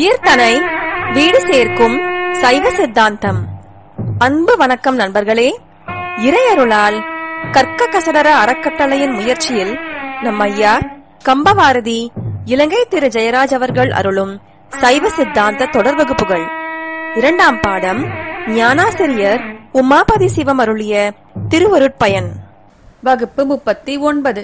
உயிர்தனை வீடு சேர்க்கும் சைவ சித்தாந்தம் அன்பு வணக்கம் நண்பர்களே இறையருளால் கற்க கசடர அறக்கட்டளையின் முயற்சியில் நம் ஐயா கம்பவாரதி இலங்கை திரு ஜெயராஜ் அவர்கள் அருளும் சைவ சித்தாந்த தொடர் வகுப்புகள் இரண்டாம் பாடம் ஞானாசிரியர் உமாபதி சிவம் அருளிய திருவருட்பயன் வகுப்பு முப்பத்தி ஒன்பது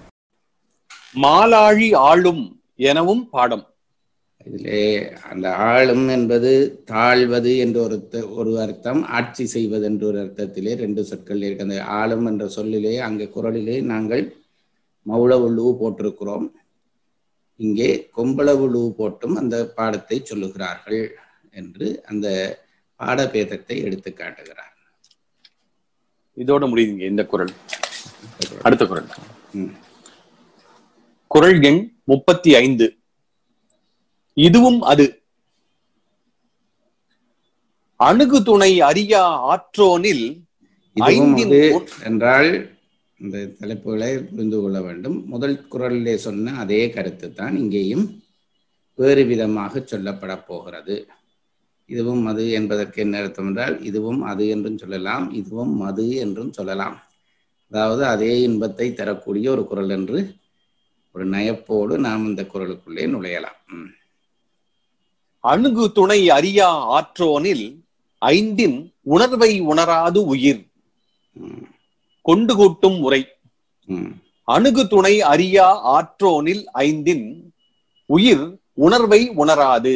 மாலாழி ஆளும் எனவும் பாடம் இதிலே அந்த ஆளும் என்பது தாழ்வது என்ற ஒரு த- ஒரு அர்த்தம் ஆட்சி செய்வது என்ற ஒரு அர்த்தத்திலே ரெண்டு சொற்கள் இருக்கு அந்த ஆளும் என்ற சொல்லிலே அங்கே குரலிலே நாங்கள் மௌளவுழு போட்டிருக்கிறோம் இங்கே கொம்பளவுழு போட்டும் அந்த பாடத்தை சொல்லுகிறார்கள் என்று அந்த பாடபேதத்தை எடுத்து காட்டுகிறார் இதோட முடியுதுங்க இந்த குரல் அடுத்த குரல் ம். குரல் எண் முப்பத்தி ஐந்து இதுவும் அது அணுகு துணை அறியா ஆற்றோனில் இதுவும் ஐந்தின் அது முன்- என்றால் இந்த தலைப்புகளை புரிந்து கொள்ள வேண்டும் முதல் குரலிலே சொன்ன அதே கருத்து தான் இங்கேயும் வேறு விதமாக சொல்லப்பட போகிறது இதுவும் மது என்பதற்கு என்ன அர்த்தம் என்றால் இதுவும் அது என்றும் சொல்லலாம் இதுவும் மது என்றும் சொல்லலாம் அதாவது அதே இன்பத்தை தரக்கூடிய ஒரு குரல் என்று ஒரு நயப்போடு நாம் இந்த குரலுக்குள்ளே நுழையலாம் ம். அணுகு துணை அறியா ஆற்றோனில் ஐந்தின் உணர்வை உணராது உயிர் ம். கொண்டு கூட்டும் உரை ம். அணுகு துணை அறியா ஆற்றோனில் ஐந்தின் உயிர் உணர்வை உணராது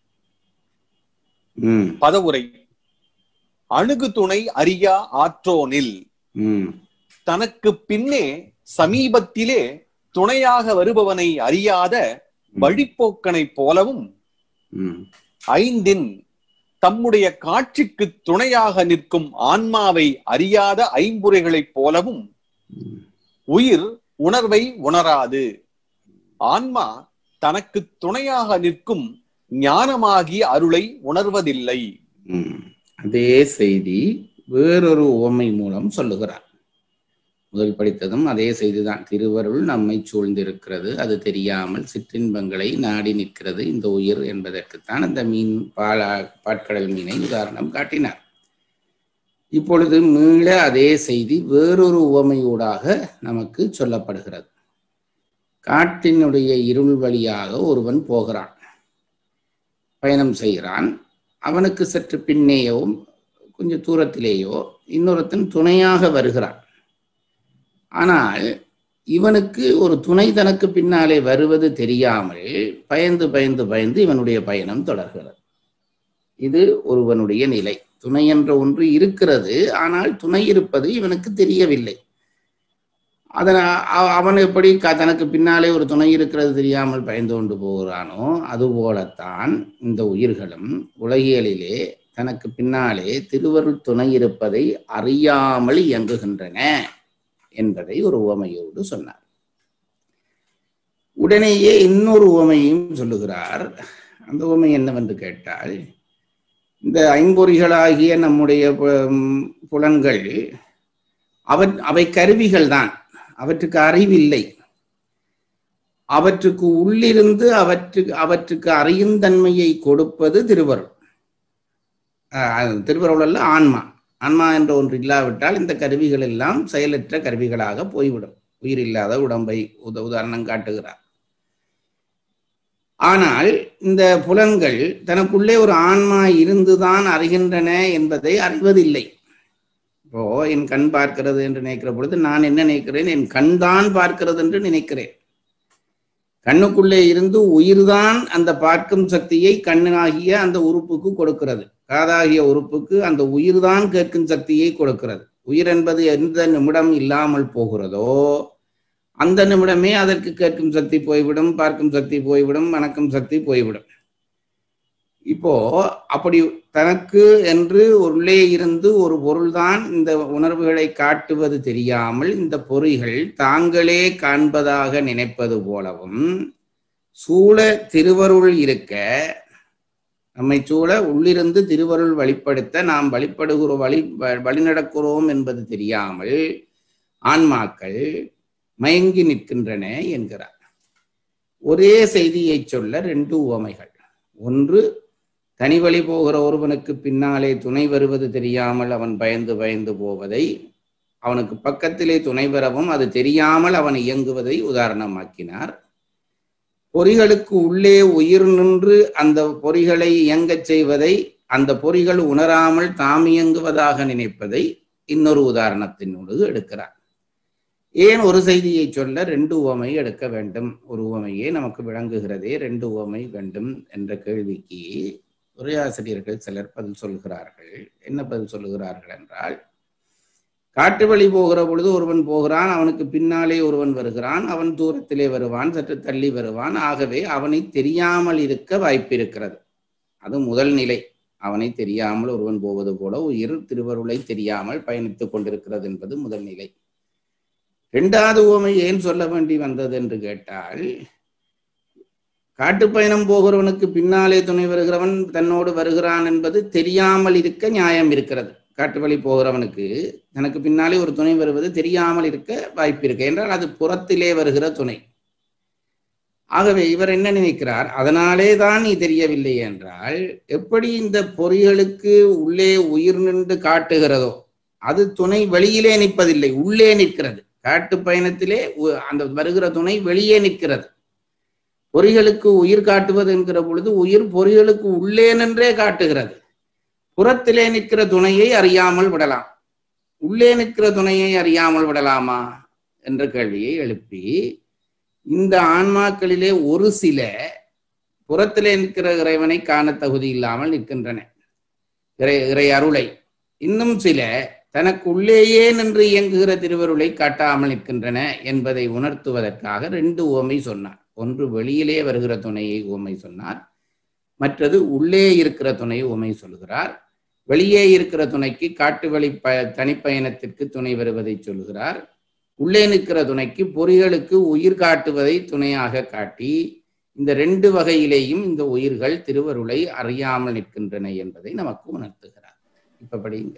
ம். பதவுரை அணுகு துணை அறியா ஆற்றோனில் ம். தனக்கு பின்னே சமீபத்திலே துணையாக வருபவனை அறியாத வழிப்போக்கனைப் போலவும் ம். ஐந்தின் தம்முடைய காட்சிக்கு துணையாக நிற்கும் ஆன்மாவை அறியாத ஐம்புரைகளைப் போலவும் ம். உயிர் உணர்வை உணராது ஆன்மா தனக்கு துணையாக நிற்கும் ஞானமாகிய அருளை உணர்வதில்லை ம். அதே செய்தி வேறொரு உவமை மூலம் சொல்லுகிறார் முதல் படித்ததும் அதே செய்திதான் திருவருள் நம்மை சூழ்ந்திருக்கிறது அது தெரியாமல் சிற்றின்பங்களை நாடி நிற்கிறது இந்த உயிர் என்பதற்குத்தான் அந்த மீன் பாலா பாட்கடல் மீனை உதாரணம் காட்டினார் இப்பொழுது மீள அதே செய்தி வேறொரு உவமையூடாக நமக்கு சொல்லப்படுகிறது காட்டினுடைய இருள் வழியாக ஒருவன் போகிறான் பயணம் செய்கிறான் அவனுக்கு சற்று பின்னேயோ கொஞ்சம் தூரத்திலேயோ இன்னொருத்தன் துணையாக வருகிறான் ஆனால் இவனுக்கு ஒரு துணை தனக்கு பின்னாலே வருவது தெரியாமல் பயந்து பயந்து பயந்து இவனுடைய பயணம் தொடர்கிறது இது ஒருவனுடைய நிலை துணை என்ற ஒன்று இருக்கிறது ஆனால் துணை இருப்பது இவனுக்கு தெரியவில்லை அதன அ- அவன் எப்படி க- தனக்கு பின்னாலே ஒரு துணை இருக்கிறது தெரியாமல் பயந்து கொண்டு போகிறானோ அதுபோலத்தான் இந்த உயிர்களும் உலகியலிலே தனக்கு பின்னாலே திருவருள் துணை இருப்பதை அறியாமல் இயங்குகின்றன என்பதை ஒரு உவமையோடு சொன்னார் உடனேயே இன்னொரு உவமையும் சொல்லுகிறார் அந்த உவமை என்னவென்று கேட்டால் இந்த ஐம்பொறிகளாகிய நம்முடைய பு- புலன்கள் அவ அவை கருவிகள் தான் அவற்றுக்கு அறிவில்லை அவற்றுக்கு உள்ளிருந்து அவற்றுக்கு அவற்றுக்கு அறியும் தன்மையை கொடுப்பது திருவருள் அஹ் திருவருள் அல்ல ஆன்மா ஆன்மா என்ற ஒன்று இல்லாவிட்டால் இந்த கருவிகள் எல்லாம் செயலற்ற கருவிகளாக போய்விடும் உயிர் இல்லாத உடம்பை உத உதாரணம் காட்டுகிறார் ஆனால் இந்த புலன்கள் தனக்குள்ளே ஒரு ஆன்மா இருந்துதான் அறிகின்றன என்பதை அறிவதில்லை இப்போ என் கண் பார்க்கிறது என்று நினைக்கிற பொழுது நான் என்ன நினைக்கிறேன் என் கண் தான் பார்க்கிறது என்று நினைக்கிறேன் கண்ணுக்குள்ளே இருந்து உயிர்தான் அந்த பார்க்கும் சக்தியை கண்ணாகிய அந்த உறுப்புக்கு கொடுக்கிறது காதாகிய உறுப்புக்கு அந்த உயிர்தான் கேட்கும் சக்தியை கொடுக்கிறது உயிர் என்பது எந்த நிமிடம் இல்லாமல் போகிறதோ அந்த நிமிடமே அதற்கு கேட்கும் சக்தி போய்விடும் பார்க்கும் சக்தி போய்விடும் மணக்கும் சக்தி போய்விடும் இப்போ அப்படி தனக்கு என்று உள்ளே இருந்து ஒரு பொருள்தான் இந்த உணர்வுகளை காட்டுவது தெரியாமல் இந்த பொறிகள் தாங்களே காண்பதாக நினைப்பது போலவும் சூழ திருவருள் இருக்க நம்மை சூழ உள்ளிருந்து திருவருள் வழிப்படுத்த நாம் வழிபடுகிற வழி வ- வழிநடக்கிறோம் என்பது தெரியாமல் ஆன்மாக்கள் மயங்கி நிற்கின்றன என்கிறார் ஒரே செய்தியை சொல்ல ரெண்டு உவமைகள் ஒன்று தனி வழி போகிற ஒருவனுக்கு பின்னாலே துணை வருவது தெரியாமல் அவன் பயந்து பயந்து போவதை அவனுக்கு பக்கத்திலே துணை பெறவும் அது தெரியாமல் அவன் இயங்குவதை உதாரணமாக்கினார் பொறிகளுக்கு உள்ளே உயிர் நின்று அந்த பொறிகளை இயங்கச் செய்வதை அந்த பொறிகள் உணராமல் தாம் இயங்குவதாக நினைப்பதை இன்னொரு உதாரணத்தினோடு எடுக்கிறார் ஏன் ஒரு செய்தியை சொல்ல ரெண்டு உவமை எடுக்க வேண்டும் ஒரு உவமையே நமக்கு விளங்குகிறதே ரெண்டு உவமை வேண்டும் என்ற கேள்விக்கு உரையாசிரியர்கள் சிலர் பதில் சொல்கிறார்கள் என்ன பதில் சொல்லுகிறார்கள் என்றால் காட்டு வழி போகிற பொழுது ஒருவன் போகிறான் அவனுக்கு பின்னாலே ஒருவன் வருகிறான் அவன் தூரத்திலே வருவான் சற்று தள்ளி வருவான் ஆகவே அவனை தெரியாமல் இருக்க வாய்ப்பு இருக்கிறது அது முதல் நிலை அவனை தெரியாமல் ஒருவன் போவது போல உயிர் திருவருளை தெரியாமல் பயணித்துக் கொண்டிருக்கிறது என்பது முதல் நிலை இரண்டாவது உவமை ஏன் சொல்ல வேண்டி வந்தது என்று கேட்டால் காட்டுப்பயணம் போகிறவனுக்கு பின்னாலே துணை வருகிறவன் தன்னோடு வருகிறான் என்பது தெரியாமல் இருக்க நியாயம் இருக்கிறது காட்டு வழி போகிறவனுக்கு தனக்கு பின்னாலே ஒரு துணை வருவது தெரியாமல் இருக்க வாய்ப்பு இருக்கு என்றால் அது புறத்திலே வருகிற துணை ஆகவே இவர் என்ன நினைக்கிறார் அதனாலே தான் நீ தெரியவில்லை என்றால் எப்படி இந்த பொறிகளுக்கு உள்ளே உயிர் நின்று காட்டுகிறதோ அது துணை வெளியிலே நிற்பதில்லை உள்ளே நிற்கிறது காட்டு பயணத்திலே உ- அந்த வருகிற துணை வெளியே நிற்கிறது பொறிகளுக்கு உயிர் காட்டுவது என்கிற பொழுது உயிர் பொறிகளுக்கு உள்ளே நின்றே காட்டுகிறது புறத்திலே நிற்கிற துணையை அறியாமல் விடலாம் உள்ளே நிற்கிற துணையை அறியாமல் விடலாமா என்ற கேள்வியை எழுப்பி இந்த ஆன்மாக்களிலே ஒரு சில புறத்திலே நிற்கிற இறைவனை காண தகுதி இல்லாமல் நிற்கின்றன இறை இறை அருளை இன்னும் சில தனக்கு உள்ளேயே நின்று இயங்குகிற திருவருளை காட்டாமல் நிற்கின்றன என்பதை உணர்த்துவதற்காக ரெண்டு உவமை சொன்னார் ஒன்று வெளியிலே வருகிற துணையை உவமை சொன்னார் மற்றது உள்ளே இருக்கிற துணை உவமை சொல்கிறார் வெளியே இருக்கிற துணைக்கு காட்டு வழி ப தனிப்பயணத்திற்கு துணை வருவதை சொல்கிறார் உள்ளே நிற்கிற துணைக்கு பொறிகளுக்கு உயிர் காட்டுவதை துணையாக காட்டி இந்த ரெண்டு வகையிலேயும் இந்த உயிர்கள் திருவருளை அறியாமல் நிற்கின்றன என்பதை நமக்கு உணர்த்துகிறார் இப்ப படிங்க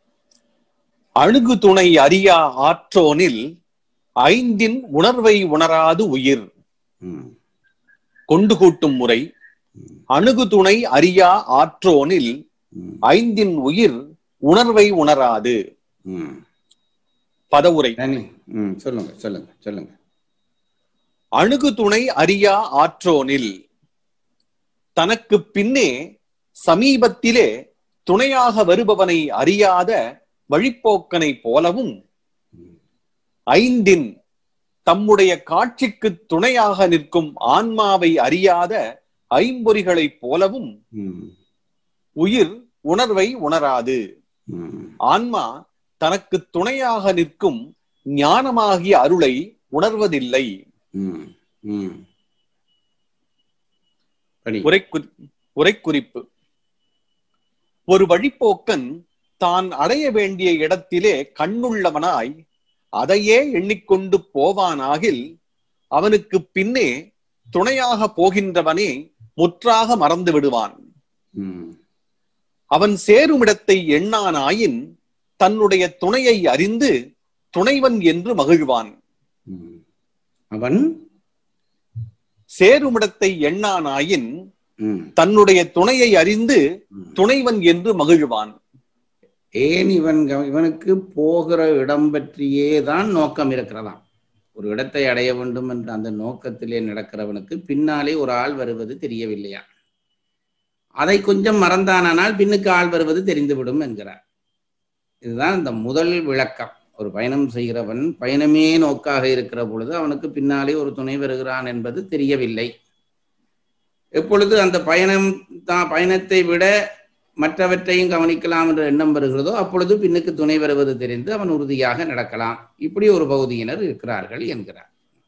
அணுகு துணை அறியா ஆற்றோனில் ஐந்தின் உணர்வை உணராது உயிர் ம், கொண்டு கூட்டும் முறை ம், அணுகு துணை அறியா ஆற்றோனில் ம், ஐந்தின் உயிர் உணர்வை உணராது ம். பதவுரை தனி ம், சொல்லுங்க சொல்லுங்க சொல்லுங்க அணுகு துணை அறியா ஆற்றோனில் தனக்கு பின்னே சமீபத்திலே துணையாக வருபவனை அறியாத வழிப்போக்கனை போலவும் ஐந்தின் தம்முடைய காட்சிக்கு துணையாக நிற்கும் ஆன்மாவை அறியாத ஐம்பொறிகளைப் போலவும் ம், உயிர் உணர்வை உணராது ம், ஆன்மா தனக்கு துணையாக நிற்கும் ஞானமாகிய அருளை உணர்வதில்லை ம், ம். படி உரைக்கு- உரைக்குறிப்பு ஒரு வழிப்போக்கன் தான் அடைய வேண்டிய இடத்திலே கண்ணுள்ளவனாய் அதையே எண்ணிக்கொண்டு போவானாகில் அவனுக்கு பின்னே துணையாக போகின்றவனே முற்றாக மறந்து விடுவான் ம், அவன் சேருமிடத்தை எண்ணானாயின் தன்னுடைய துணையை அறிந்து துணைவன் என்று மகிழ்வான் ம். அவன் சேருமிடத்தை எண்ணானாயின் ம், தன்னுடைய துணையை அறிந்து ம். துணைவன் என்று மகிழ்வான் ஏன் இவன் கவ- இவனுக்கு போகிற இடம் பற்றியே தான் நோக்கம் இருக்கிறதாம் ஒரு இடத்தை அடைய வேண்டும் என்ற அந்த நோக்கத்திலே நடக்கிறவனுக்கு பின்னாலே ஒரு ஆள் வருவது தெரியவில்லையா அதை கொஞ்சம் மறந்தானால் பின்னுக்கு ஆள் வருவது தெரிந்துவிடும் என்கிறார் இதுதான் இந்த முதல் விளக்கம் ஒரு பயணம் செய்கிறவன் பயணமே நோக்காக இருக்கிற பொழுது அவனுக்கு பின்னாலே ஒரு துணை வருகிறான் என்பது தெரியவில்லை எப்பொழுது அந்த பயணம் தான் பயணத்தை விட மற்றவற்றையும் கவனிக்கலாம் என்ற எண்ணம் வருகிறதோ அப்பொழுது பின்னுக்கு துணை வருவது தெரிந்து அவன் உறுதியாக நடக்கலாம் இப்படி ஒரு பகுதியினர் இருக்கிறார்கள் என்கிறார்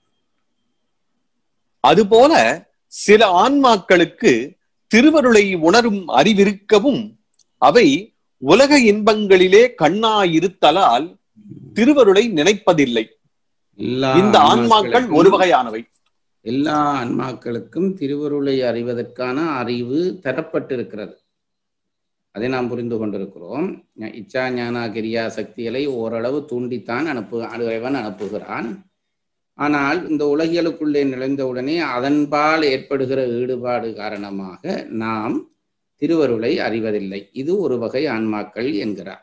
அதுபோல சில ஆன்மாக்களுக்கு திருவருளை உணரும் அறிவிருக்கவும் அவை உலக இன்பங்களிலே கண்ணாயிருத்தலால் திருவருளை நினைப்பதில்லை எல்லா இந்த ஆன்மாக்கள் ஒரு வகையானவை எல்லா ஆன்மாக்களுக்கும் திருவருளை அறிவதற்கான அறிவு தரப்பட்டிருக்கிறது அதை நாம் புரிந்து கொண்டிருக்கிறோம் ஞ- இச்சா ஞானா கிரியா சக்திகளை ஓரளவு தூண்டித்தான் அனுப்பு இறைவன் அனுப்புகிறான் ஆனால் இந்த உலகியலுக்குள்ளே நுழைந்தவுடனே அதன்பால் ஏற்படுகிற ஈடுபாடு காரணமாக நாம் திருவருளை அறிவதில்லை இது ஒரு வகை ஆன்மாக்கள் என்கிறார்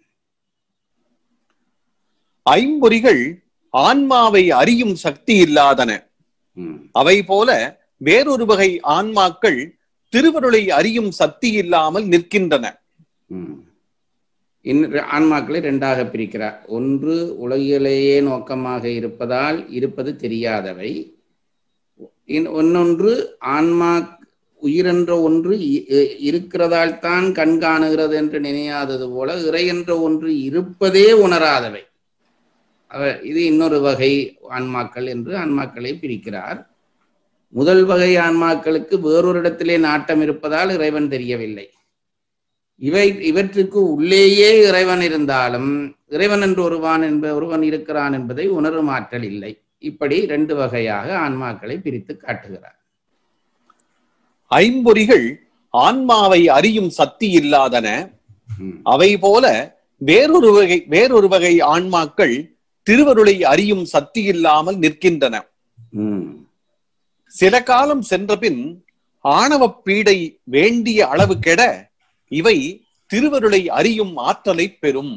ஐம்பொறிகள் ஆன்மாவை அறியும் சக்தி இல்லாதன ம், அவை போல வேறொரு வகை ஆன்மாக்கள் திருவருளை அறியும் சக்தி இல்லாமல் நிற்கின்றன ம். இன்று ஆன்மாக்களை ரெண்டாக பிரிக்கிறார் ஒன்று உலகிலேயே நோக்கமாக இருப்பதால் இருப்பது தெரியாதவை இன்- இன்னொன்று ஆன்மா உயிரென்ற ஒன்று இ- இ- இருக்கிறதால் தான் கண் காணுகிறது என்று நினையாதது போல இறை என்ற ஒன்று இருப்பதே உணராதவை அவ- இது இன்னொரு வகை ஆன்மாக்கள் என்று ஆன்மாக்களை பிரிக்கிறார் முதல் வகை ஆன்மாக்களுக்கு வேறொரு இடத்திலே நாட்டம் இருப்பதால் இறைவன் தெரியவில்லை இவை இவற்றுக்கு உள்ளேயே இறைவன் இருந்தாலும் இறைவன் என்று ஒருவான் என்ப ஒருவன் இருக்கிறான் என்பதை உணரும் ஆற்றல் இல்லை இப்படி ரெண்டு வகையாக ஆன்மாக்களை பிரித்து காட்டுகிறார் ஐம்பொறிகள் ஆன்மாவை அறியும் சக்தி இல்லாதன ம், அவை போல வேறொரு வகை வேறொரு வகை ஆன்மாக்கள் திருவருளை அறியும் சக்தி இல்லாமல் நிற்கின்றன ம், சில காலம் சென்றபின் ஆணவ பீடை வேண்டிய அளவு கெட இவை திருவருளை அறியும் ஆற்றலை பெறும்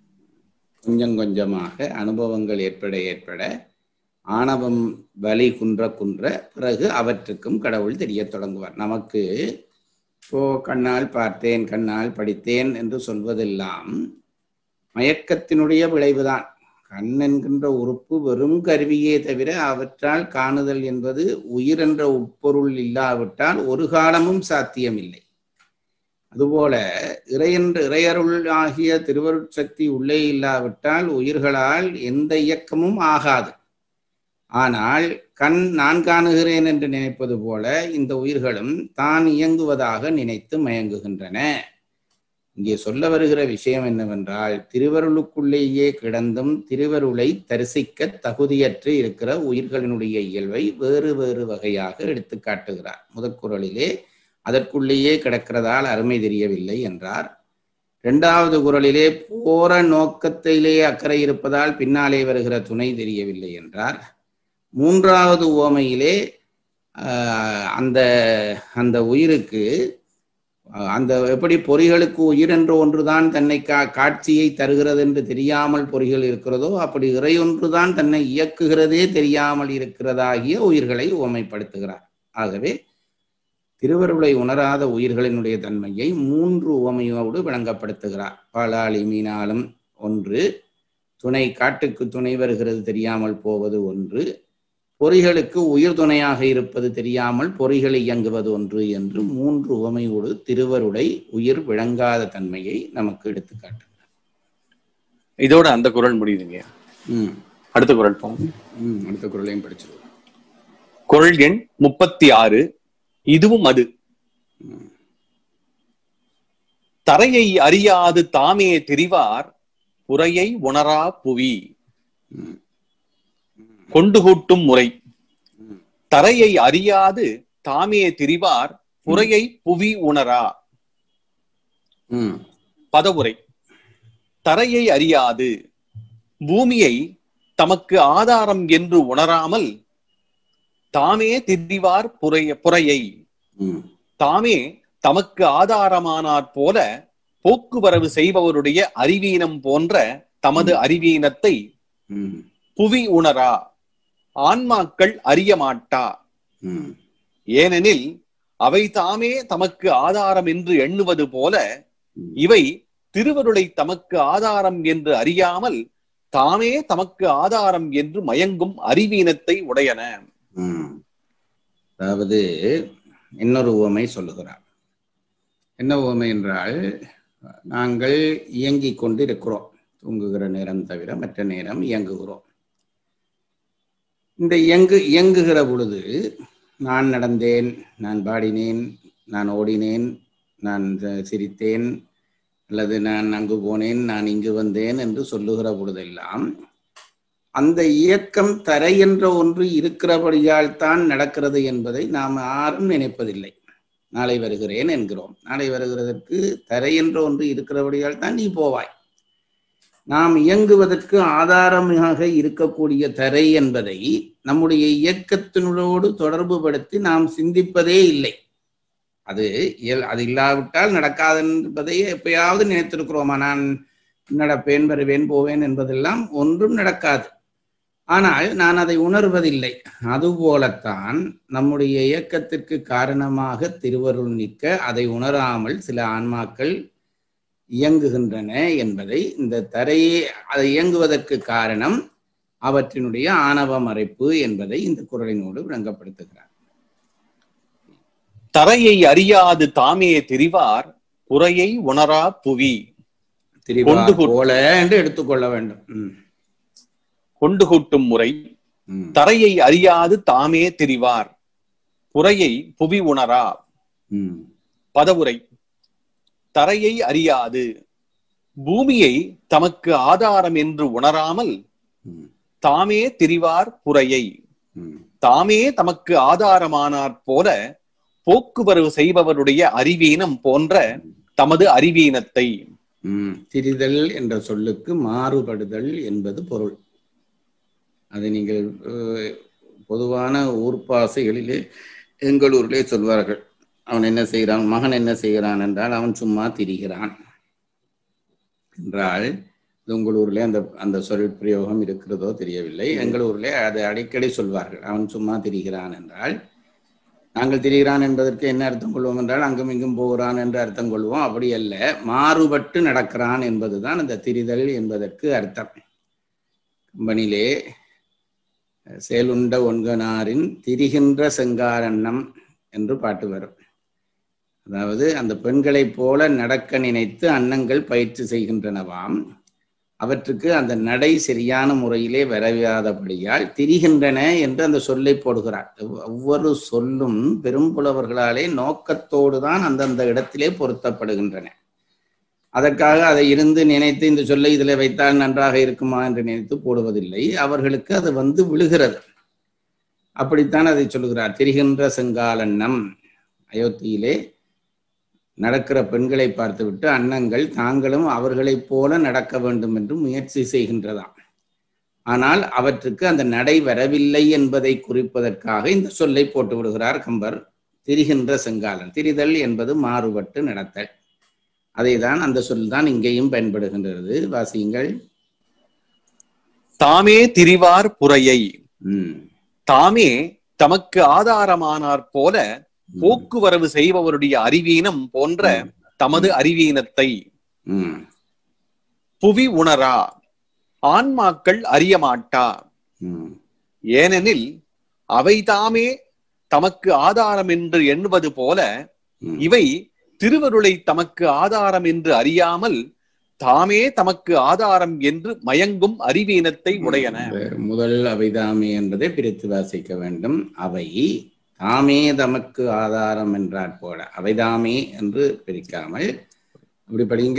கொஞ்சம் கொஞ்சமாக அனுபவங்கள் ஏற்பட ஏற்பட ஆணவம் வலி குன்ற குன்ற பிறகு அவற்றுக்கும் கடவுள் தெரியத் தொடங்குவார் நமக்கு இப்போ கண்ணால் பார்த்தேன் கண்ணால் படித்தேன் என்று சொல்வதெல்லாம் மயக்கத்தினுடைய விளைவுதான் கண் என்கின்ற உறுப்பு வெறும் கருவியே தவிர அவற்றால் காணுதல் என்பது உயிர் என்ற உட்பொருள் இல்லாவிட்டால் ஒரு காலமும் சாத்தியமில்லை அதுபோல இறையென்ற இறையருள் ஆகிய திருவருட்சக்தி உள்ளே இல்லாவிட்டால் உயிர்களால் எந்த இயக்கமும் ஆகாது ஆனால் கண் நான் காணுகிறேன் என்று நினைப்பது போல இந்த உயிர்களும் தான் இயங்குவதாக நினைத்து மயங்குகின்றன இங்கே சொல்ல வருகிற விஷயம் என்னவென்றால் திருவருளுக்குள்ளேயே கிடந்தும் திருவருளை தரிசிக்க தகுதியற்று இருக்கிற உயிர்களினுடைய இயல்பை வேறு வேறு வகையாக எடுத்து காட்டுகிறார் முதற்குறளிலே அதற்குள்ளேயே கிடக்கிறதால் அருமை தெரியவில்லை என்றார் இரண்டாவது குரலிலே போற நோக்கத்திலே அக்கறை இருப்பதால் பின்னாலே வருகிற துணை தெரியவில்லை என்றார் மூன்றாவது உவமையிலே ஆஹ், அந்த அந்த உயிருக்கு ஆஹ், அந்த எப்படி பொறிகளுக்கு உயிர் என்ற ஒன்றுதான் தன்னை கா காட்சியை தருகிறது என்று தெரியாமல் பொறிகள் இருக்கிறதோ அப்படி இறை ஒன்றுதான் தன்னை இயக்குகிறதே தெரியாமல் இருக்கிறதாகிய உயிர்களை உவமைப்படுத்துகிறார் ஆகவே திருவருளை உணராத உயிர்களினுடைய தன்மையை மூன்று உவமையோடு விளங்கப்படுத்துகிறார் பாலாளி மீனாலும் ஒன்று துணை காட்டுக்கு துணை வருகிறது தெரியாமல் போவது ஒன்று பொறிகளுக்கு உயிர் துணையாக இருப்பது தெரியாமல் பொறிகள் இயங்குவது ஒன்று என்று மூன்று உவமையோடு திருவருளை உயிர் விளங்காத தன்மையை நமக்கு எடுத்துக்காட்டு இதோட அந்த குரல் முடியுதுங்க ம் அடுத்த குரல் போங்க ம் அடுத்த குரலையும் படிச்சிருவோம் குரல் எண் முப்பத்தி ஆறு இதுவும் அது ம். தரையை அறியாது தாமே திரிவார் புறையை உணரா புவி ம். கொண்டு கூட்டும் முறை ம். தரையை அறியாது தாமே திரிவார் புறையை புவி உணரா ம் பதவுரை தரையை அறியாது பூமியை தமக்கு ஆதாரம் என்று உணராமல் தாமே திரிவார் புறைய புறையை ம் தாமே தமக்கு ஆதாரமானாற் போல போக்குவரவு செய்பவருடைய அறிவீனம் போன்ற தமது அறிவீனத்தை ம் புவி உணரா ஆன்மாக்கள் அறிய மாட்டா ம் ஏனெனில் அவை தாமே தமக்கு ஆதாரம் என்று எண்ணுவது போல ம். இவை திருவருளை தமக்கு ஆதாரம் என்று அறியாமல் தாமே தமக்கு ஆதாரம் என்று மயங்கும் அறிவீனத்தை உடையன ம். அதாவது இன்னொரு உவமை சொல்லுகிறார் என்ன உவமை என்றால் நாங்கள் இயங்கிக் கொண்டு இருக்கிறோம் தூங்குகிற நேரம் தவிர மற்ற நேரம் இயங்குகிறோம் இந்த இயங்கு இயங்குகிற பொழுது நான் நடந்தேன் நான் பாடினேன் நான் ஓடினேன் நான் த- சிரித்தேன் அல்லது நான் அங்கு போனேன் நான் இங்கு வந்தேன் என்று சொல்லுகிற பொழுதெல்லாம் அந்த இயக்கம் தரை என்ற ஒன்று இருக்கிறபடியால் தான் நடக்கிறது என்பதை நாம் யாரும் நினைப்பதில்லை நாளை வருகிறேன் என்கிறோம் நாளை வருகிறதற்கு தரை என்ற ஒன்று இருக்கிறபடியால் தான் நீ போவாய் நாம் இயங்குவதற்கு ஆதாரமாக இருக்கக்கூடிய தரை என்பதை நம்முடைய இயக்கத்தினோடு தொடர்பு படுத்தி நாம் சிந்திப்பதே இல்லை அது இயல் அது இல்லாவிட்டால் நடக்காது என்பதை எப்பயாவது நினைத்திருக்கிறோமா நான் நடப்பேன் வருவேன் போவேன் என்பதெல்லாம் ஒன்றும் நடக்காது ஆனால் நான் அதை உணர்வதில்லை அதுபோலத்தான் நம்முடைய இயக்கத்திற்கு காரணமாக திருவருள் நிற்க அதை உணராமல் சில ஆன்மாக்கள் இயங்குகின்றன என்பதை இந்த தரையே அதை இயங்குவதற்கு காரணம் அவற்றினுடைய ஆணவ மறைப்பு என்பதை இந்த குரலினோடு விளங்கப்படுத்துகிறார் தரையை அறியாது தாமே திரிவார் புறையை உணரா புவி திரிவா கொண்டு கொ- போல என்று எடுத்துக்கொள்ள வேண்டும் ம், கொண்டு கூட்டும் முறை ம், தரையை அறியாது தாமே திரிவார் புறையை புவி உணரா ம், பதவுரை தரையை அறியாது பூமியை தமக்கு ஆதாரம் என்று உணராமல் ம், தாமே திரிவார் புறையை ம். தாமே தமக்கு ஆதாரமானாற் போல போக்குவரவு செய்பவருடைய அறிவீனம் போன்ற தமது அறிவீனத்தை ம், திரிதல் என்ற சொல்லுக்கு மாறுபடுதல் என்பது பொருள் அதை நீங்கள் அஹ், பொதுவான ஊர்ப்பாசைகளிலே எங்கள் ஊரிலே சொல்வார்கள் அவன் என்ன செய்கிறான் மகன் என்ன செய்கிறான் என்றால் அவன் சும்மா திரிகிறான் என்றால் இது உங்கள் ஊரிலே அந்த அந்த சொல் பிரயோகம் இருக்கிறதோ தெரியவில்லை எங்கள் ஊரிலே அதை அடிக்கடி சொல்வார்கள் அவன் சும்மா திரிகிறான் என்றால் நாங்கள் திரிகிறான் என்பதற்கு என்ன அர்த்தம் கொள்வோம் என்றால் அங்கும் இங்கும் போகிறான் என்று அர்த்தம் கொள்வோம் அப்படி அல்ல மாறுபட்டு நடக்கிறான் என்பதுதான் அந்த திரிதல் என்பதற்கு அர்த்தம் கம்பனிலே சேலுண்ட ஒன்கனாரின் திரிகின்ற செங்காரண்ணம் என்று பாட்டு வரும் அதாவது அந்த பெண்களைப் போல நடக்க நினைத்து அன்னங்கள் பயிற்சி செய்கின்றனவாம் அவற்றுக்கு அந்த நடை சரியான முறையிலே வரவியாதபடியால் திரிகின்றன என்று அந்த சொல்லை போடுகிறார் ஒவ்வொரு சொல்லும் பெரும்புலவர்களாலே நோக்கத்தோடு தான் அந்தந்த இடத்திலே பொருத்தப்படுகின்றன அதற்காக அதை இருந்து நினைத்து இந்த சொல்லை இதில் வைத்தால் நன்றாக இருக்குமா என்று நினைத்து போடுவதில்லை அவர்களுக்கு அது வந்து விழுகிறது அப்படித்தான் அதை சொல்லுகிறார் திரிகின்ற செங்காலன்னம் அயோத்தியிலே நடக்கிற பெண்களை பார்த்துவிட்டு அன்னங்கள் தாங்களும் அவர்களைப் போல நடக்க வேண்டும் என்று முயற்சி செய்கின்றதாம் ஆனால் அவற்றுக்கு அந்த நடை வரவில்லை என்பதை குறிப்பதற்காக இந்த சொல்லை போட்டு விடுகிறார் கம்பர் திரிகின்ற செங்காலன் திரிதல் என்பது மாறுபட்டு நடத்தல் அதைதான் அந்த சொல் தான் இங்கேயும் பயன்படுகின்றது வாசியுங்கள் தாமே திரிவார் புறையை ம், தாமே தமக்கு ஆதாரமானாற் போல போக்குவரவு செய்பவருடைய அறிவீனம் போன்ற தமது அறிவீனத்தை ம், புவி உணரா ஆன்மாக்கள் அறிய மாட்டா ம், ஏனெனில் அவை தாமே தமக்கு ஆதாரம் என்று எண்ணுவது போல ம். இவை திருவருளை தமக்கு ஆதாரம் என்று அறியாமல் தாமே தமக்கு ஆதாரம் என்று மயங்கும் அறிவீனத்தை உடையன இந்த முதல் அவைதாமே என்பதை பிரித்து வாசிக்க வேண்டும் அவை தாமே தமக்கு ஆதாரம் என்றாற் போல அவைதாமே என்று பிரிக்காமல் அப்படி படிங்க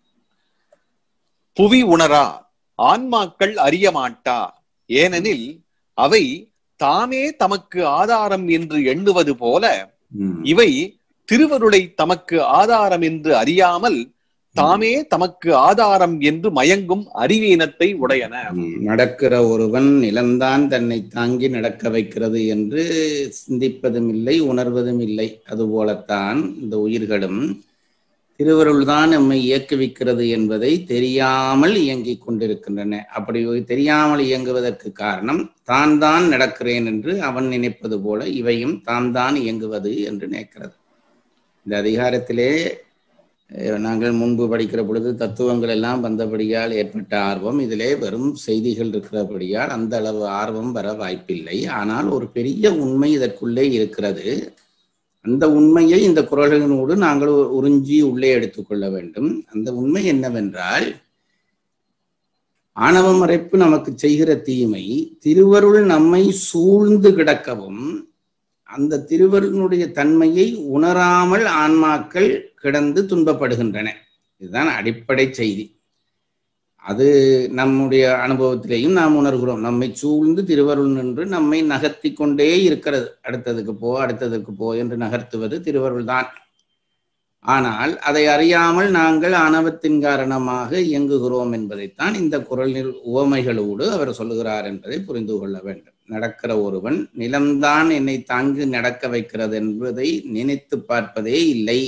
புவி உணரா ஆன்மாக்கள் அறிய மாட்டா ஏனெனில் அவை தாமே தமக்கு ஆதாரம் என்று எண்ணுவது போல ம், இவை திருவருளை தமக்கு ஆதாரம் என்று அறியாமல் தாமே தமக்கு ஆதாரம் என்று மயங்கும் அறிவீனத்தை உடையன ம், நடக்கிற ஒருவன் நிலம்தான் தன்னை தாங்கி நடக்க வைக்கிறது என்று சிந்திப்பதும் இல்லை உணர்வதும் இல்லை அதுபோலத்தான் இந்த உயிர்களும் திருவருள்தான் நம்மை இயக்குவிக்கிறது என்பதை தெரியாமல் இயங்கிக் கொண்டிருக்கின்றன அப்படி தெரியாமல் இயங்குவதற்கு காரணம் தான் தான் நடக்கிறேன் என்று அவன் நினைப்பது போல இவையும் தான் தான் இயங்குவது என்று நினைக்கிறது இந்த அதிகாரத்திலே அஹ், நாங்கள் முன்பு படிக்கிற பொழுது தத்துவங்கள் எல்லாம் வந்தபடியால் ஏற்பட்ட ஆர்வம் இதிலே வெறும் செய்திகள் இருக்கிறபடியால் அந்த அளவு ஆர்வம் வர வாய்ப்பில்லை ஆனால் ஒரு பெரிய உண்மை இதற்குள்ளே இருக்கிறது அந்த உண்மையை இந்த குரல்களினோடு நாங்கள் உ- உறிஞ்சி உள்ளே எடுத்துக்கொள்ள வேண்டும் அந்த உண்மை என்னவென்றால் ஆணவ மறைப்பு நமக்கு செய்கிற தீமை திருவருள் நம்மை சூழ்ந்து கிடக்கவும் அந்த திருவருளினுடைய தன்மையை உணராமல் ஆன்மாக்கள் கிடந்து துன்பப்படுகின்றன இதுதான் அடிப்படை செய்தி அது நம்முடைய அனுபவத்திலேயும் நாம் உணர்கிறோம் நம்மை சூழ்ந்து திருவருள் நின்று நம்மை நகர்த்தி கொண்டே இருக்கிறது அடுத்ததுக்கு போ அடுத்ததுக்கு போ என்று நகர்த்துவது திருவருள் தான் ஆனால் அதை அறியாமல் நாங்கள் ஆணவத்தின் காரணமாக இயங்குகிறோம் என்பதைத்தான் இந்த குரலில் உவமைகளோடு அவர் சொல்லுகிறார் என்பதை புரிந்து கொள்ள வேண்டும் நடக்கிற ஒருவன் நிலம்தான் என்னை தாங்கி நடக்க வைக்கிறது என்பதை நினைத்து பார்ப்பதே இல்லை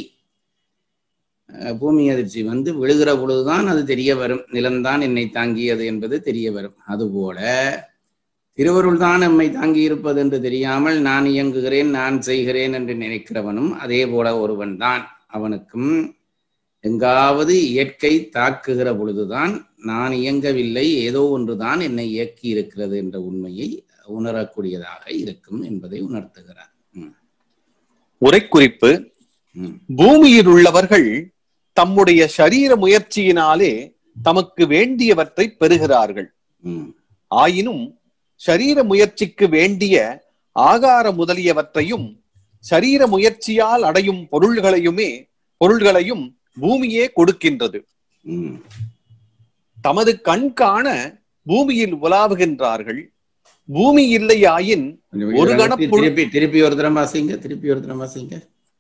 அஹ் பூமி அதிர்ச்சி வந்து விழுகிற பொழுதுதான் அது தெரிய வரும் நிலம்தான் என்னை தாங்கியது என்பது தெரிய வரும் அதுபோல திருவருள் தான் நம்மை தாங்கி இருப்பது என்று தெரியாமல் நான் இயங்குகிறேன் நான் செய்கிறேன் என்று நினைக்கிறவனும் அதே போல ஒருவன் தான் அவனுக்கும் எங்காவது இயற்கை தாக்குகிற பொழுதுதான் நான் இயங்கவில்லை ஏதோ ஒன்றுதான் என்னை இயக்கி இருக்கிறது என்ற உண்மையை உணரக்கூடியதாக இருக்கும் என்பதை உணர்த்துகிறார் ம், உரைக்குறிப்பு ம், பூமியில் உள்ளவர்கள் தம்முடைய சரீர முயற்சியினாலே தமக்கு வேண்டியவற்றை பெறுகிறார்கள் ம், ஆயினும் சரீர முயற்சிக்கு வேண்டிய ஆகார முதலியவற்றையும் சரீர முயற்சியால் அடையும் பொருள்களையுமே பொருள்களையும் பூமியே கொடுக்கின்றது ம். தமது கண் காண பூமியில் உலாவுகின்றார்கள் பூமி இல்லையாயின் கொஞ்சம் ஒரு திருப்பி- கணப்பொழு- திருப்பி திருப்பி ஒரு தரம் வாசிங்க திருப்பி ஒரு தரம் வாசிங்க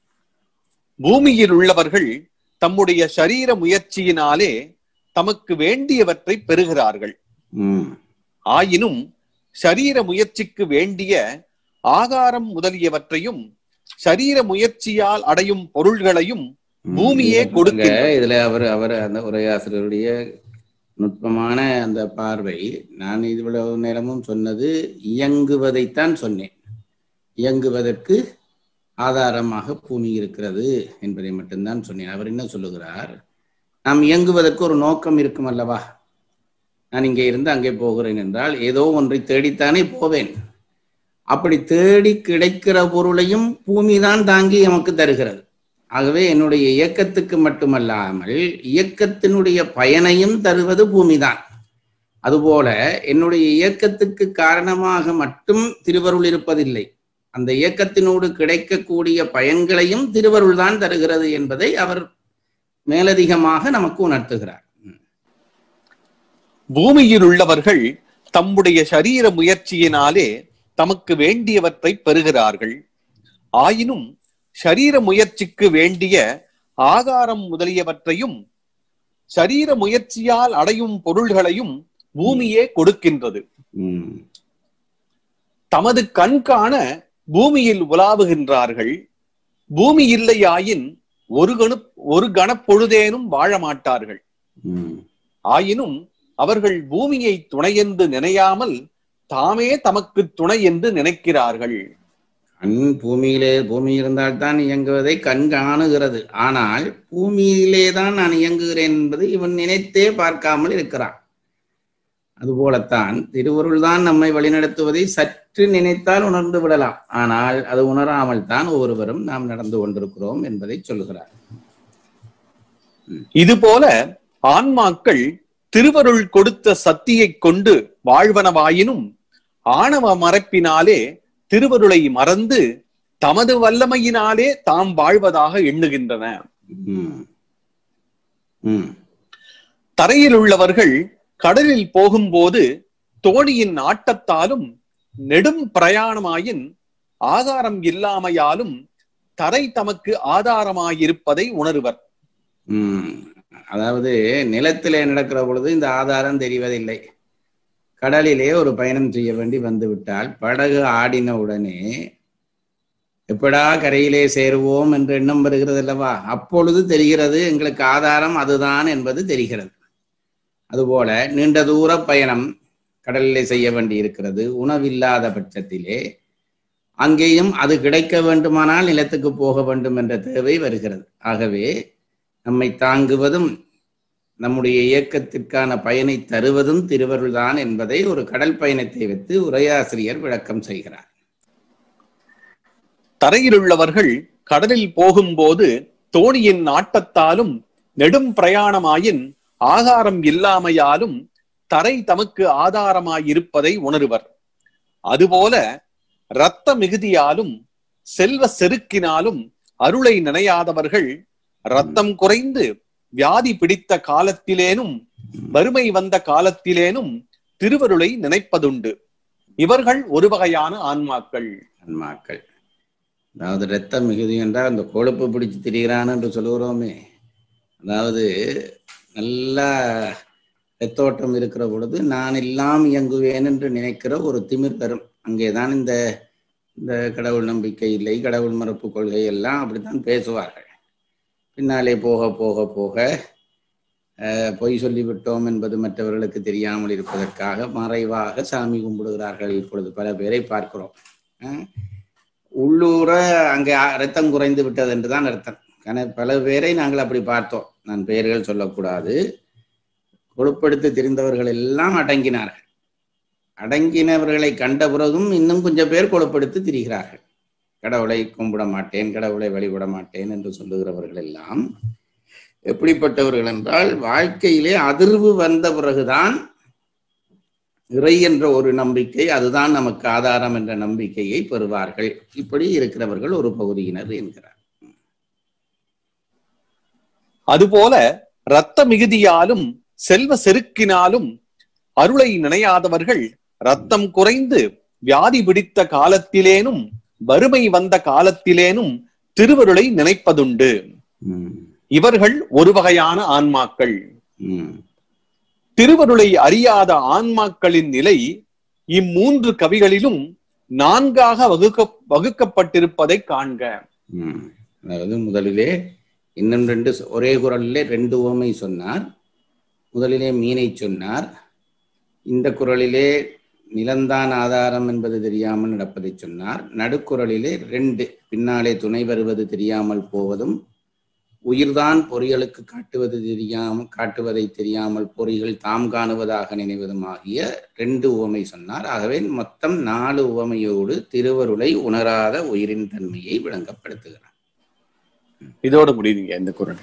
பூமியில் உள்ளவர்கள் தம்முடைய சரீர முயற்சியினாலே தமக்கு வேண்டியவற்றை பெறுகிறார்கள் ம், ஆயினும் சரீர முயற்சிக்கு வேண்டிய ஆகாரம் முதலியவற்றையும் சரீர முயற்சியால் அடையும் பொருள்களையும் ம். பூமியே இதுல கொடுக்கின்றது. பாருங்க, இதுல அவர் அவர் அந்த உரையாசிரியருடைய நுட்பமான அந்த பார்வை நான் இவ்வளவு நேரமும் சொன்னது இயங்குவதைத்தான் சொன்னேன் இயங்குவதற்கு ஆதாரமாக பூமி இருக்கிறது என்பதை மட்டும்தான் சொன்னேன் அவர் என்ன சொல்லுகிறார் நாம் இயங்குவதற்கு ஒரு நோக்கம் இருக்கும் அல்லவா நான் இங்கே இருந்து அங்கே போகிறேன் என்றால் ஏதோ ஒன்றை தேடித்தானே போவேன் அப்படி தேடி கிடைக்கிற பொருளையும் பூமி தான் தாங்கி நமக்கு தருகிறது ஆகவே என்னுடைய இயக்கத்துக்கு மட்டுமல்லாமல் இயக்கத்தினுடைய பயனையும் தருவது பூமிதான் அதுபோல என்னுடைய இயக்கத்துக்கு காரணமாக மட்டும் திருவருள் இருப்பதில்லை அந்த இயக்கத்தினோடு கிடைக்கக்கூடிய பயன்களையும் திருவருள் தான் தருகிறது என்பதை அவர் மேலதிகமாக நமக்கு உணர்த்துகிறார் பூமியில் உள்ளவர்கள் தம்முடைய சரீர முயற்சியினாலே தமக்கு வேண்டியவற்றை பெறுகிறார்கள் ஆயினும் சரீர முயற்சிக்கு வேண்டிய ஆகாரம் முதலியவற்றையும் சரீர முயற்சியால் அடையும் பொருள்களையும் பூமியே கொடுக்கின்றது உம் தமது கண் காண பூமியில் உலாவுகின்றார்கள் பூமி இல்லையாயின் ஒரு கணு ஒரு கணப்பொழுதேனும் வாழ மாட்டார்கள் உம் ஆயினும் அவர்கள் பூமியை துணையென்று நினையாமல் தாமே தமக்கு துணை என்று நினைக்கிறார்கள் கண் பூமியிலே பூமி இருந்தால்தான் இயங்குவதை கண் காணுகிறது ஆனால் பூமியிலே தான் நான் இயங்குகிறேன் என்பது இவன் நினைத்தே பார்க்காமல் இருக்கிறான் அதுபோலத்தான் திருவருள் தான் நம்மை வழிநடத்துவதை சற்று நினைத்தால் உணர்ந்து விடலாம் ஆனால் அது உணராமல் தான் ஒவ்வொருவரும் நாம் நடந்து கொண்டிருக்கிறோம் என்பதை சொல்லுகிறார் இதுபோல ஆன்மாக்கள் திருவருள் கொடுத்த சக்தியைக் கொண்டு வாழ்வனவாயினும் ஆணவ மறைப்பினாலே திருவருளை மறந்து தமது வல்லமையினாலே தாம் வாழ்வதாக எண்ணுகின்றன உம் உம் தரையில் உள்ளவர்கள் கடலில் போகும்போது தோணியின் ஆட்டத்தாலும் நெடும் பிரயாணமாயின் ஆகாரம் இல்லாமையாலும் தரை தமக்கு ஆதாரமாயிருப்பதை உணருவர் உம் அதாவது நிலத்திலே நடக்கிற பொழுது இந்த ஆதாரம் தெரிவதில்லை கடலிலே ஒரு பயணம் செய்ய வேண்டி வந்துவிட்டால் படகு ஆடின உடனே எப்படா கரையிலே சேருவோம் என்ற எண்ணம் வருகிறது அல்லவா அப்பொழுது தெரிகிறது எங்களுக்கு ஆதாரம் அதுதான் என்பது தெரிகிறது அதுபோல நீண்ட தூர பயணம் கடலிலே செய்ய வேண்டி இருக்கிறது உணவில்லாத பட்சத்திலே அங்கேயும் அது கிடைக்க வேண்டுமானால் நிலத்துக்கு போக வேண்டும் என்ற தேவை வருகிறது ஆகவே நம்மை தாங்குவதும் நம்முடைய இயக்கத்திற்கான பயனை தருவதும் திருவருள்தான் என்பதை ஒரு கடல் பயணத்தை வைத்து உரையாசிரியர் விளக்கம் செய்கிறார் தரையில் உள்ளவர்கள் கடலில் போகும்போது தோணியின் ஆட்டத்தாலும் நெடும் பிரயாணமாயின் ஆகாரம் இல்லாமையாலும் தரை தமக்கு ஆதாரமாயிருப்பதை உணருவர் அதுபோல இரத்த மிகுதியாலும் செல்வ செருக்கினாலும் அருளை நினையாதவர்கள் ரத்தம் குறைந்து வியாதி பிடித்த காலத்திலேனும் வறுமை வந்த காலத்திலேனும் திருவருளை நினைப்பதுண்டு இவர்கள் ஒரு வகையான ஆன்மாக்கள் ஆன்மாக்கள் அதாவது இரத்த மிகுதி என்றால் அந்த கொழுப்பு பிடிச்சு திரிகிறான் என்று சொல்லுகிறோமே அதாவது நல்லா ரத்தோட்டம் இருக்கிற பொழுது நான் எல்லாம் இயங்குவேன் என்று நினைக்கிற ஒரு திமிர் வரும் அங்கேதான் இந்த இந்த கடவுள் நம்பிக்கை இல்லை கடவுள் மறுப்பு கொள்கை எல்லாம் அப்படித்தான் பேசுவார்கள் பின்னாலே போக போக போக அஹ், பொய் சொல்லிவிட்டோம் என்பது மற்றவர்களுக்கு தெரியாமல் இருப்பதற்காக மறைவாக சாமி கும்பிடுகிறார்கள் இப்பொழுது பல பேரை பார்க்கிறோம் அஹ், உள்ளூர அங்கே ரத்தம் குறைந்து விட்டது என்றுதான் அர்த்தம் கன பல பேரை நாங்கள் அப்படி பார்த்தோம் நான் பெயர்கள் சொல்லக்கூடாது கொழுப்படுத்தி தெரிந்தவர்கள் எல்லாம் அடங்கினார்கள் அடங்கினவர்களை கண்ட பிறகும் இன்னும் கொஞ்சம் பேர் கொழுப்படுத்தி திரிகிறார்கள் கடவுளை கும்பிட மாட்டேன் கடவுளை வழிபட மாட்டேன் என்று சொல்லுகிறவர்கள் எல்லாம் எப்படிப்பட்டவர்கள் என்றால் வாழ்க்கையிலே அதிர்வு வந்த பிறகுதான் இறை என்ற ஒரு நம்பிக்கை அதுதான் நமக்கு ஆதாரம் என்ற நம்பிக்கையை பெறுவார்கள் இப்படி இருக்கிறவர்கள் ஒரு பகுதியினர் என்கிறார் அதுபோல இரத்த மிகுதியாலும் செல்வ செருக்கினாலும் அருளை நினையாதவர்கள் ரத்தம் குறைந்து வியாதி பிடித்த காலத்திலேனும் வறுமை வந்த காலத்திலேனும் திருவருளை நினைப்பதுண்டு ம், இவர்கள் ஒரு வகையான ஆன்மாக்கள் ம், திருவருளை அறியாத ஆன்மாக்களின் நிலை இம்மூன்று கவிகளிலும் நான்காக வகுக்க வகுக்கப்பட்டிருப்பதை காண்க ம். அதாவது முதலிலே இன்னும் ரெண்டு சொ- ஒரே குரலிலே ரெண்டு உவமை சொன்னார் முதலிலே மீனை சொன்னார் இந்த குரலிலே நிலந்தான் ஆதாரம் என்பது தெரியாமல் நடப்பதை சொன்னார் நடுக்குறளிலே ரெண்டு பின்னாலே துணை வருவது தெரியாமல் போவதும் உயிர்தான் பொறிகளுக்கு காட்டுவது தெரியாமல் காட்டுவதை தெரியாமல் பொறிகள் தாம் காணுவதாக நினைவதும் ஆகிய ரெண்டு உவமை சொன்னார் ஆகவே மொத்தம் நாலு உவமையோடு திருவருளை உணராத உயிரின் தன்மையை விளங்கப்படுத்துகிறார் இதோட முடியுதுங்க இந்த குரல்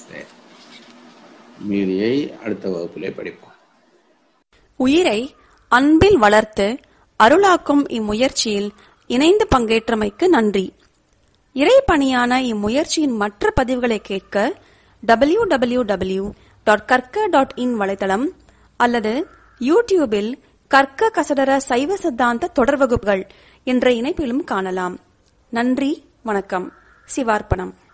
மீதியை அடுத்த வகுப்பிலே படிப்போம் உயிரை அன்பில் வளர்த்து அருளாக்கும் இம்முயற்சியில் இணைந்து பங்கேற்றமைக்கு நன்றி இறைப்பணியான இம்முயற்சியின் மற்ற பதிவுகளை கேட்க டபிள்யூ டபிள்யூ டபிள்யூ டாட் கற்க டாட் இன் வலைத்தளம் அல்லது யூடியூபில் கற்க கசடர சைவ சித்தாந்த தொடர் வகுப்புகள் என்ற இணைப்பிலும் காணலாம் நன்றி வணக்கம் சிவார்ப்பணம்